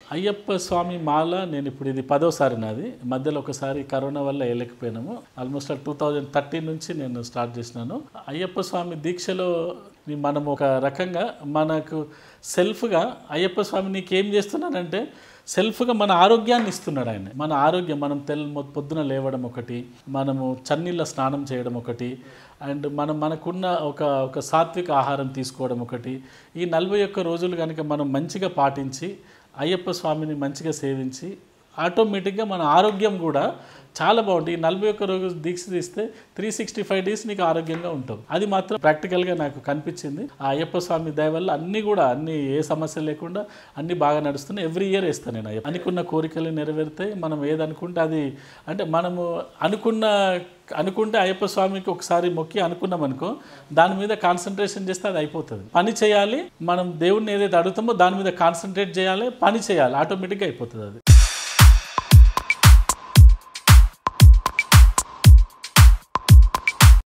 అయ్యప్ప స్వామి మాల నేను ఇప్పుడు ఇది పదోసారి నాది మధ్యలో ఒకసారి కరోనా వల్ల వేయలేకపోయినాము ఆల్మోస్ట్ టూ థౌజండ్ థర్టీన్ నుంచి నేను స్టార్ట్ చేసినాను అయ్యప్ప స్వామి దీక్షలో మనం ఒక రకంగా మనకు సెల్ఫ్గా అయ్యప్ప స్వామి నీకేం చేస్తున్నానంటే సెల్ఫ్గా మన ఆరోగ్యాన్ని ఇస్తున్నాడు ఆయన మన ఆరోగ్యం మనం తెల్ పొద్దున లేవడం ఒకటి మనము చన్నీళ్ళ స్నానం చేయడం ఒకటి అండ్ మనం మనకున్న ఒక ఒక సాత్విక ఆహారం తీసుకోవడం ఒకటి ఈ నలభై ఒక్క రోజులు కనుక మనం మంచిగా పాటించి అయ్యప్ప స్వామిని మంచిగా సేవించి ఆటోమేటిక్గా మన ఆరోగ్యం కూడా చాలా బాగుంటుంది ఈ నలభై ఒక్క రోజు దీక్ష తీస్తే త్రీ సిక్స్టీ ఫైవ్ డేస్ నీకు ఆరోగ్యంగా ఉంటావు అది మాత్రం ప్రాక్టికల్గా నాకు కనిపించింది ఆ అయ్యప్ప స్వామి దయ వల్ల అన్నీ కూడా అన్ని ఏ సమస్య లేకుండా అన్నీ బాగా నడుస్తున్నాయి ఎవ్రీ ఇయర్ వేస్తాను నేను అయ్యప్ప. అనుకున్న కోరికలు నెరవేరుతాయి మనం ఏదనుకుంటే అది అంటే మనము అనుకున్న అనుకుంటే అయ్యప్ప స్వామికి ఒకసారి మొక్కి అనుకున్నాం అనుకో దాని మీద కాన్సన్ట్రేషన్ చేస్తే అది అయిపోతుంది పని చేయాలి మనం దేవుణ్ణి ఏదైతే అడుగుతామో దాని మీద కాన్సన్ట్రేట్ చేయాలి పని చేయాలి ఆటోమేటిక్గా అయిపోతుంది అది